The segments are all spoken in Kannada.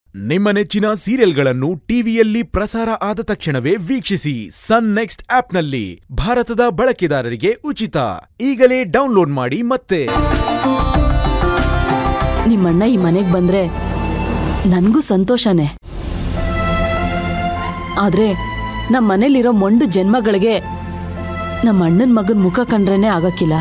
ನಿಮ್ಮ ನೆಚ್ಚಿನ ಸೀರಿಯಲ್ಗಳನ್ನು ಟಿವಿಯಲ್ಲಿ ಪ್ರಸಾರ ಆದ ತಕ್ಷಣವೇ ವೀಕ್ಷಿಸಿ ಸನ್ ನೆಕ್ಸ್ಟ್ ಆಪ್ನಲ್ಲಿ ಭಾರತದ ಬಳಕೆದಾರರಿಗೆ ಉಚಿತ ಈಗಲೇ ಡೌನ್ಲೋಡ್ ಮಾಡಿ ಮತ್ತೆ ನಿಮ್ಮಣ್ಣ ಈ ಮನೆಗೆ ಬಂದ್ರೆ ನನಗೂ ಸಂತೋಷನೇ ಆದ್ರೆ ನಮ್ಮ ಮನೇಲಿರೋ ಮೊಂಡು ಜನ್ಮಗಳಿಗೆ ನಮ್ಮ ಅಣ್ಣನ ಮಗನ ಮುಖ ಕಂಡ್ರೇನೆ ಆಗಕ್ಕಿಲ್ಲ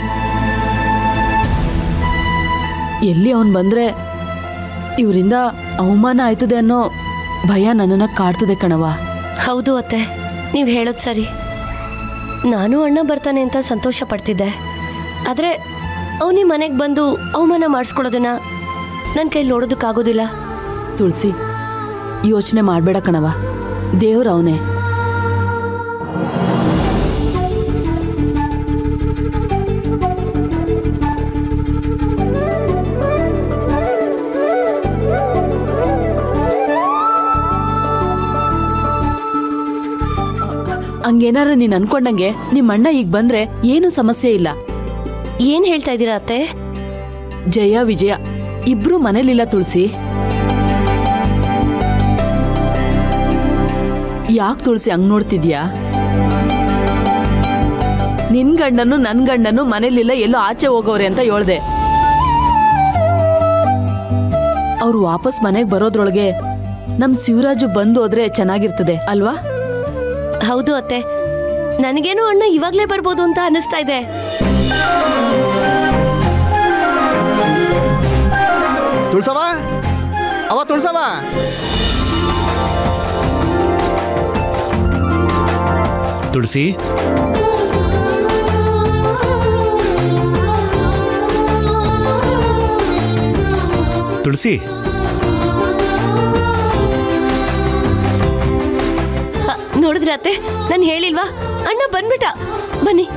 ಎಲ್ಲಿ ಅವನ್ ಬಂದ್ರೆ ಇವರಿಂದ ಅವಮಾನ ಆಯ್ತದೆ ಅನ್ನೋ ಭಯ ನನ್ನನ್ನ ಕಾಡ್ತದೆ ಕಣವ ಹೌದು ಅತ್ತೆ ನೀವು ಹೇಳೋದು ಸರಿ ನಾನು ಅಣ್ಣ ಬರ್ತಾನೆ ಅಂತ ಸಂತೋಷ ಪಡ್ತಿದ್ದೆ ಆದರೆ ಅವನಿ ಮನೆಗೆ ಬಂದು ಅವಮಾನ ಮಾಡಿಸ್ಕೊಳ್ಳೋದನ್ನ ನನ್ನ ಕೈಲಿ ನೋಡೋದಕ್ಕಾಗೋದಿಲ್ಲ ತುಳಸಿ ಯೋಚನೆ ಮಾಡ್ಬೇಡ ಕಣವ ದೇವ್ರ ಅವನೇ ಹಂಗೇನಾರ ನೀನ್ ಅನ್ಕೊಂಡಂಗೆ ನಿಮ್ಮ ಅಣ್ಣ ಈಗ ಬಂದ್ರೆ ಏನು ಸಮಸ್ಯೆ ಇಲ್ಲ ಏನು ಹೇಳ್ತಾ ಇದ್ದೀರಾ ಅತ್ತೆ ಜಯ ವಿಜಯ ಇಬ್ರು ಮನೇಲಿಲ್ಲ ತುಳಸಿ ಯಾಕೆ ತುಳಸಿ ಹಂಗ್ ನೋಡ್ತಿದ್ಯಾ ನಿನ್ ಗಂಡನು ನನ್ ಗಂಡನು ಮನೇಲಿಲ್ಲ ಎಲ್ಲೋ ಆಚೆ ಹೋಗೋರೆ ಅಂತ ಹೇಳ್ದೆ ಅವ್ರು ವಾಪಸ್ ಮನೆಗೆ ಬರೋದ್ರೊಳಗೆ ನಮ್ ಶಿವರಾಜು ಬಂದು ಹೋದ್ರೆ ಚೆನ್ನಾಗಿರ್ತದೆ ಅಲ್ವಾ ಹೌದು ಅತ್ತೆ ನನಗೇನೋ ಅಣ್ಣ ಇವಾಗಲೇ ಬರ್ಬೋದು ಅಂತ ಅನಿಸ್ತಾ ಇದೆ ತುಳ್ಸವ ಅವ ತುಳ್ಸವ ತುಳಸಿ ತುಳಸಿ ಹ, ನೋಡಿದ್ರೆ ಅತ್ತೆ ನಾನು ಹೇಳಿಲ್ವಾ ಅಣ್ಣ ಬಂದ್ಬಿಟ್ಟ ಬನ್ನಿ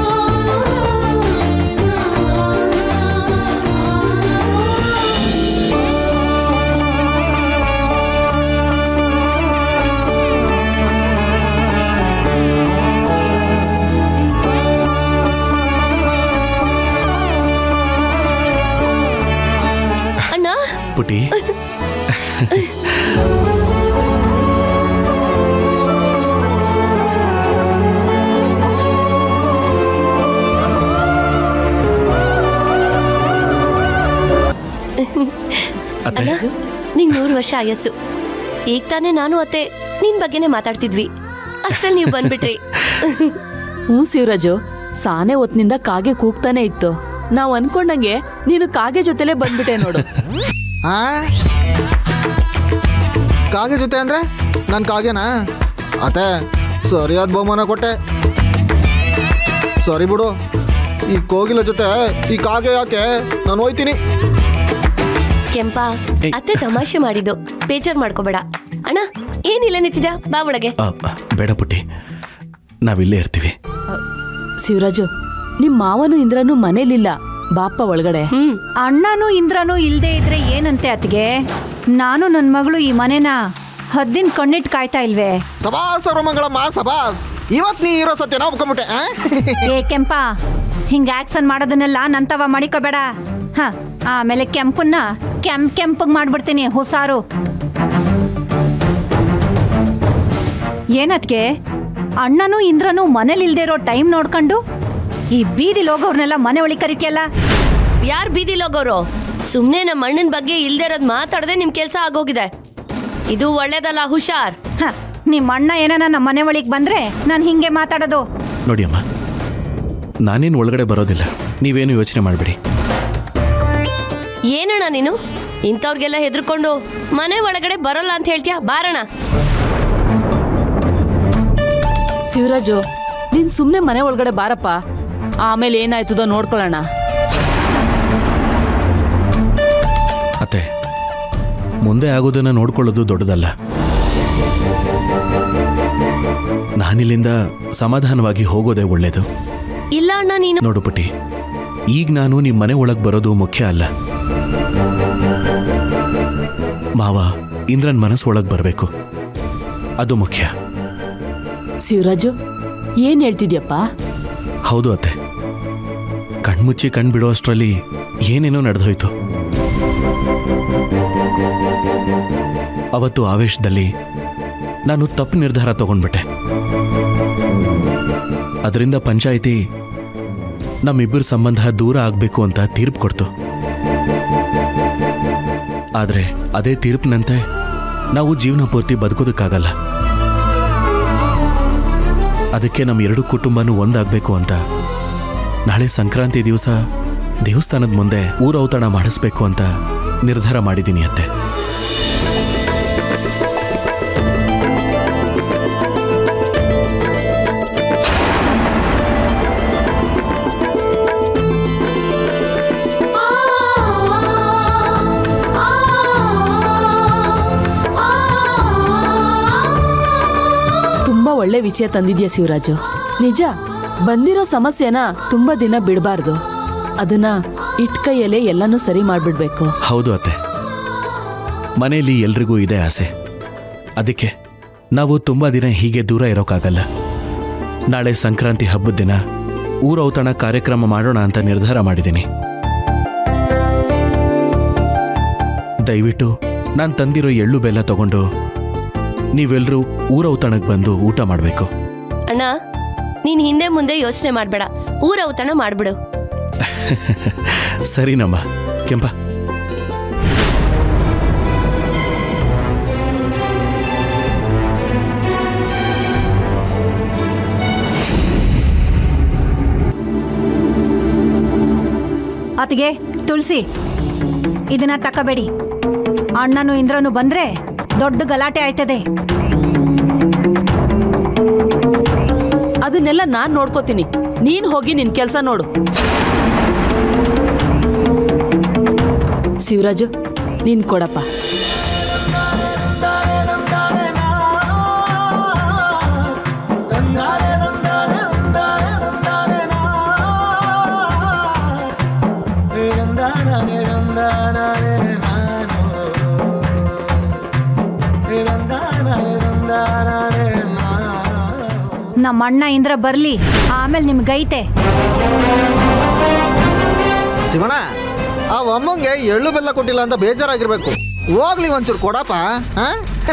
ಅಣ್ಣ ಪುಟಿ ಅತ್ತೆ ಅಣ್ಣ ನಿಂಗೆ ನೂರು ವರ್ಷ ಆಯಸ್ಸು ಈಗ ತಾನೇ ನಾನು ಅತ್ತೆ ನಿನ್ ಬಗ್ಗೆನೇ ಮಾತಾಡ್ತಿದ್ವಿ ಅಷ್ಟ್ರಲ್ಲಿ ನೀವು ಬಂದ್ಬಿಟ್ರಿ ಹ್ಞೂ ಶಿವರಾಜು ಸಾನೆ ಹೊತ್ನಿಂದ ಕಾಗೆ ಕೂಗ್ತಾನೆ ಇತ್ತು ನಾವ್ ಅನ್ಕೊಂಡಂಗೆ ನೀನು ಕಾಗೆ ಜೊತೆಲೇ ಬಂದ್ಬಿಟ್ಟೆ ನೋಡು ಆ ಕಾಗೆ ಜೊತೆ ಅಂದ್ರೆ ನನ್ನ ಕಾಗೆನಾ ಅತ್ತೆ ಸರಿಯಾದ ಬಹುಮಾನ ಕೊಟ್ಟೆ ಸರಿ ಬಿಡು ಈ ಕೋಗಿಲ ಜೊತೆ ಈ ಕಾಗೆ ಯಾಕೆ ನಾನು ಹೋಯ್ತೀನಿ ಕೆಂಪ ಏಯ್. ಅತ್ತೆ ತಮಾಷೆ ಮಾಡಿದ್ದು ಬೇಜಾರ್ ಮಾಡ್ಕೋಬೇಡ ಅಣ್ಣ ಏನಿಲ್ಲ ನಿಂತಿದ್ಯಾ ಬಾ ಒಳಗೆ ಆ, ಬೇಡ ಪುಟ್ಟಿ ನಾವಿಲ್ಲೇ ಇರ್ತೀವಿ ಶಿವರಾಜು ನಿಮ್ ಮಾವನು ಇಂದ್ರನು ಮನೇಲಿಲ್ಲ ಬಾಪ ಒಳಗಡೆ ಹ್ಮ್ ಅಣ್ಣನೂ ಇಂದ್ರನೂ ಇಲ್ದೇ ಇದ್ರೆ ಏನಂತೆ ಅತ್ಗೆ ನಾನು ನನ್ನ ಮಗಳು ಈ ಮನೆನ ಹದ್ದಿನ ಕಣ್ಣಿಟ್ಟು ಕಾಯ್ತಾ ಇಲ್ವೇ ಸಬಾಸ್ ಸರ್ವಮಂಗಳಮ್ಮ ಸಬಾಸ್ ಇವತ್ತು ನೀ ಇರೋ ಸತ್ಯನ ಒಪ್ಕೊಂಬಿಟ್ಟೆ ಆ? ಏ ಕೆಂಪ ಹಿಂಗ ಆಕ್ಷನ್ ಮಾಡೋದನ್ನೆಲ್ಲ ನಂತವ ಮಾಡಿಕೋಬೇಡ ಹ ಆಮೇಲೆ ಕೆಂಪನ್ನ ಕೆಂಪ್ ಕೆಂಪಗ್ ಮಾಡ್ಬಿಡ್ತೀನಿ ಹುಸಾರು ಏನತ್ಗೆ ಅಣ್ಣನೂ ಇಂದ್ರನೂ ಮನೇಲಿ ಇಲ್ದೇ ಇರೋ ಟೈಮ್ ನೋಡ್ಕೊಂಡು ಈ ಬೀದಿಲ್ ಹೋಗೋರ್ನೆಲ್ಲ ಮನೆ ಒಳಗೆ ಕರಿತಿಯಲ್ಲ ಯಾರ್ ಬೀದಿಲ್ ಹೋಗೋರು ಸುಮ್ನೆ ನಮ್ಮ ಅಣ್ಣನ ಬಗ್ಗೆ ಇಲ್ದೇ ಇರೋದ್ ಮಾತಾಡದೆ ನಿಮ್ ಕೆಲ್ಸ ಆಗೋಗಿದೆ ಇದು ಒಳ್ಳೇದಲ್ಲ ಹುಷಾರ್ ಹ ನಿಮ್ಮ ಅಣ್ಣ ಏನಾನ ನಮ್ಮ ಮನೆ ಒಳಗೆ ಬಂದ್ರೆ ನಾನು ಹಿಂಗೆ ಮಾತಾಡೋದು ನೋಡಿ ಅಮ್ಮ ನಾನೇನು ಒಳಗಡೆ ಬರೋದಿಲ್ಲ ನೀವೇನು ಯೋಚನೆ ಮಾಡಬೇಡಿ ಏನಣ್ಣ ನೀನು ಇಂಥವ್ರಿಗೆಲ್ಲ ಹೆದರ್ಕೊಂಡು ಮನೆ ಒಳಗಡೆ ಬರೋಲ್ಲ ಅಂತ ಹೇಳ್ತೀಯಾ ಬಾರಣ ಶಿವರಾಜು ನೀನ್ ಸುಮ್ನೆ ಮನೆ ಒಳಗಡೆ ಬಾರಪ್ಪ ಆಮೇಲೆ ಏನಾಯ್ತದೋ ನೋಡ್ಕೊಳ್ಳೋಣ ಅತ್ತೆ ಮುಂದೆ ಆಗೋದನ್ನ ನೋಡ್ಕೊಳ್ಳೋದು ದೊಡ್ಡದಲ್ಲ ನಾನಿಲ್ಲಿಂದ ಸಮಾಧಾನವಾಗಿ ಹೋಗೋದೇ ಒಳ್ಳೇದು ಇಲ್ಲ ಅಣ್ಣ ನೀನು ನೋಡು ಪುಟ್ಟಿ ಈಗ ನಾನು ನಿಮ್ಮ ಮನೆ ಒಳಗೆ ಬರೋದು ಮುಖ್ಯ ಅಲ್ಲ ಮಾವ ಇಂದ್ರನ್ ಮನಸ್ಸು ಒಳಗೆ ಬರಬೇಕು ಅದು ಮುಖ್ಯ ಶಿವರಾಜು ಏನ್ ಹೇಳ್ತಿದ್ಯಪ್ಪ ಹೌದು ಅತ್ತೆ ಕಣ್ಮುಚ್ಚಿ ಕಣ್ ಬಿಡೋ ಅಷ್ಟರಲ್ಲಿ ಏನೇನೋ ನಡೆದೋಯ್ತು ಅವತ್ತು ಆವೇಶದಲ್ಲಿ ನಾನು ತಪ್ಪು ನಿರ್ಧಾರ ತಗೊಂಡ್ಬಿಟ್ಟೆ ಅದರಿಂದ ಪಂಚಾಯಿತಿ ನಮ್ಮಿಬ್ಬರ ಸಂಬಂಧ ದೂರ ಆಗಬೇಕು ಅಂತ ತೀರ್ಪು ಕೊಡ್ತು ಆದರೆ ಅದೇ ತೀರ್ಪಿನಂತೆ ನಾವು ಜೀವನ ಪೂರ್ತಿ ಬದುಕೋದಕ್ಕಾಗಲ್ಲ ಅದಕ್ಕೆ ನಮ್ಮ ಎರಡು ಕುಟುಂಬನೂ ಒಂದಾಗಬೇಕು ಅಂತ ನಾಳೆ ಸಂಕ್ರಾಂತಿ ದಿವಸ ದೇವಸ್ಥಾನದ ಮುಂದೆ ಊರೌತಣ ಮಾಡಿಸ್ಬೇಕು ಅಂತ ನಿರ್ಧಾರ ಮಾಡಿದ್ದೀನಿ ಅತ್ತೆ ತುಂಬಾ ಒಳ್ಳೆ ವಿಷಯ ತಂದಿದ್ಯಾ ಶಿವರಾಜು ನಿಜ ಬಂದಿರೋ ಸಮಸ್ಯೆನ ತುಂಬಾ ದಿನ ಬಿಡಬಾರ್ದು ಅದನ್ನ ಇಟ್ಕೈಯಲ್ಲೇ ಎಲ್ಲನೂ ಸರಿ ಮಾಡ್ಬಿಡ್ಬೇಕು ಹೌದು ಅತ್ತೆ ಮನೆಯಲ್ಲಿ ಎಲ್ರಿಗೂ ಇದೆ ಆಸೆ ಅದಕ್ಕೆ ನಾವು ತುಂಬ ದಿನ ಹೀಗೆ ದೂರ ಇರೋಕ್ಕಾಗಲ್ಲ ನಾಳೆ ಸಂಕ್ರಾಂತಿ ಹಬ್ಬದ ದಿನ ಊರೌತಣ ಕಾರ್ಯಕ್ರಮ ಮಾಡೋಣ ಅಂತ ನಿರ್ಧಾರ ಮಾಡಿದ್ದೀನಿ ದಯವಿಟ್ಟು ನಾನು ತಂದಿರೋ ಎಳ್ಳು ಬೆಲ್ಲ ತಗೊಂಡು ನೀವೆಲ್ಲರೂ ಊರೌತಣಕ್ಕೆ ಬಂದು ಊಟ ಮಾಡಬೇಕು ಅಣ್ಣ ನೀನ್ ಹಿಂದೆ ಮುಂದೆ ಯೋಚನೆ ಮಾಡ್ಬೇಡ ಊರ ಔತಣ ಮಾಡ್ಬಿಡು ಸರಿನಮ್ಮ ಕೆಂಪ ಅತಿಗೆ ತುಳಸಿ ಇದನ್ನ ತಕಬೇಡಿ ಅಣ್ಣನು ಇಂದ್ರನು ಬಂದ್ರೆ ದೊಡ್ಡ ಗಲಾಟೆ ಆಯ್ತದೆ ಅದನ್ನೆಲ್ಲ ನಾನ್ ನೋಡ್ಕೋತೀನಿ ನೀನ್ ಹೋಗಿ ನಿನ್ ಕೆಲ್ಸ ನೋಡು ಶಿವರಾಜು ನೀನ್ ಕೊಡಪ್ಪ ನಮ್ಮ ಅಣ್ಣ ಇಂದ್ರ ಬರ್ಲಿ ಆಮೇಲೆ ನಿಮ್ಗೈತೆ ಶಿವಣ್ಣ ಆ ಅಮ್ಮಂಗೆ ಎಳ್ಳು ಬೆಲ್ಲ ಕೊಟ್ಟಿಲ್ಲ ಅಂತ ಬೇಜಾರಾಗಿರ್ಬೇಕು ಹೋಗ್ಲಿ ಒಂಚೂರು ಕೊಡಪ್ಪ ಹಾ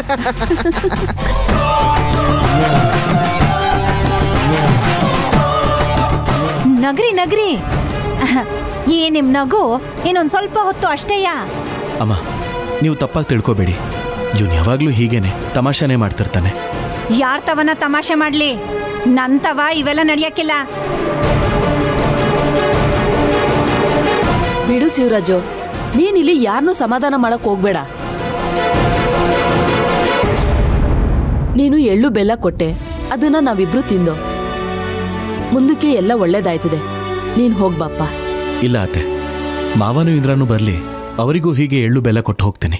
ನಗ್ರಿ ನಗ್ರಿ ಈ ನಿಮ್ ನಗು ಇನ್ನೊಂದ್ ಸ್ವಲ್ಪ ಹೊತ್ತು ಅಷ್ಟೇಯಾ ಅಮ್ಮ ನೀವು ತಪ್ಪಾಗಿ ತಿಳ್ಕೊಬೇಡಿ ಇವನು ಯಾವಾಗಲೂ ಹೀಗೇನೆ ತಮಾಷೆನೇ ಮಾಡ್ತಿರ್ತಾನೆ ಯಾರ್ ತವನ ತಮಾಷೆ ಮಾಡ್ಲಿ ನಂತವ ಇವೆಲ್ಲ ನಡಿಯಕ್ಕಿಲ್ಲ ಬಿಡು ಶಿವರಾಜು ನೀನ್ ಇಲ್ಲಿ ಯಾರನ್ನೂ ಸಮಾಧಾನ ಮಾಡಕ್ ಹೋಗ್ಬೇಡ ನೀನು ಎಳ್ಳು ಬೆಲ್ಲ ಕೊಟ್ಟೆ ಅದನ್ನ ನಾವಿಬ್ರು ತಿಂದು ಮುಂದಕ್ಕೆ ಎಲ್ಲ ಒಳ್ಳೇದಾಯ್ತಿದೆ ನೀನ್ ಹೋಗ್ಬಾಪ್ಪ ಇಲ್ಲ ಅತ್ತೆ ಮಾವನು ಇಂದ್ರನು ಬರಲಿ ಅವರಿಗೂ ಹೀಗೆ ಎಳ್ಳು ಬೆಲ್ಲ ಕೊಟ್ಟು ಹೋಗ್ತೀನಿ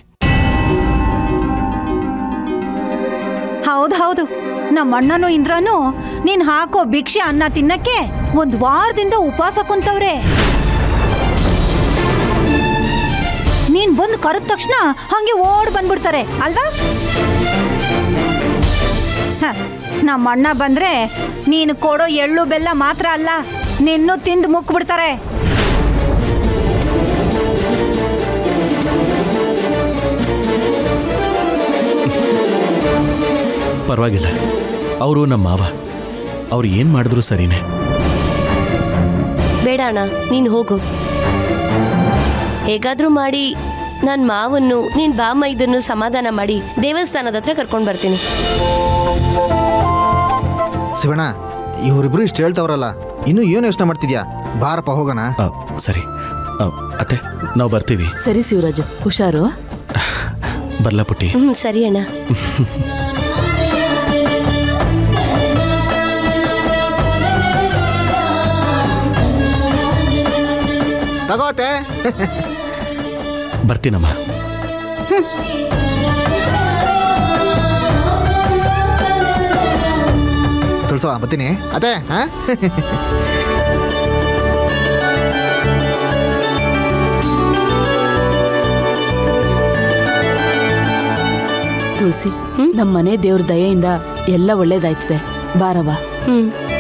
ಹೌದು ಹೌದು ನಮ್ಮ ಅಣ್ಣನು ಇಂದ್ರನು ನೀನ್ ಹಾಕೋ ಭಿಕ್ಷೆ ಅನ್ನ ತಿನ್ನಕ್ಕೆ ಒಂದ್ ವಾರದಿಂದ ಉಪವಾಸ ಕುಂತವ್ರೆ ನೀನ್ ಬಂದು ಕರೆದ ತಕ್ಷಣ ಹಂಗೆ ಓಡ್ ಬಂದ್ಬಿಡ್ತಾರೆ ಅಲ್ವಾ ಹ, ನಮ್ಮ ಅಣ್ಣ ಬಂದ್ರೆ ನೀನು ಕೊಡೋ ಎಳ್ಳು ಬೆಲ್ಲ ಮಾತ್ರ ಅಲ್ಲ ನಿನ್ನೂ ತಿಂದು ಮುಕ್ಬಿಡ್ತಾರೆ ಪರವಾಗಿಲ್ಲ ಅವರು ನಮ್ಮ ಮಾವ ಅವ್ರು ಏನು ಮಾಡಿದ್ರು ಸರಿನೇ ಬೇಡ ಅಣ್ಣ ನೀನು ಹೋಗು ಹೇಗಾದ್ರೂ ಮಾಡಿ ನನ್ನ ಮಾವನ್ನು ನಿನ್ ಬಾಮ್ಮ ಇದನ್ನು ಸಮಾಧಾನ ಮಾಡಿ ದೇವಸ್ಥಾನದ ಹತ್ರ ಕರ್ಕೊಂಡು ಬರ್ತೀನಿ ಶಿವಣ್ಣ ಇವರಿಬ್ರು ಇಷ್ಟು ಹೇಳ್ತಾವ್ರಲ್ಲ ಇನ್ನು ಏನು ಯೋಚನೆ ಮಾಡ್ತಿದ್ಯಾ ಬಾರಪ್ಪ ಹೋಗೋಣ ಆ, ಸರಿ ಆ, ಅತ್ತೆ ನಾವು ಬರ್ತೀವಿ ಸರಿ ಶಿವರಾಜು ಹುಷಾರು ಬರ್ಲಾ ಪುಟ್ಟಿ ಹ್ಮ್ ಸರಿ ಅಣ್ಣ ತಗೋತೆ ಬರ್ತೀನಮ್ಮ ತುಳ್ಸೋ ಬರ್ತೀನಿ ಅದೇ ಹಾ ತುಳಸಿ ನಮ್ಮನೆ ದೇವ್ರ ದಯೆಯಿಂದ ಎಲ್ಲ ಒಳ್ಳೇದಾಯ್ತದೆ ಬಾರವ್ವ ಹ್ಮ್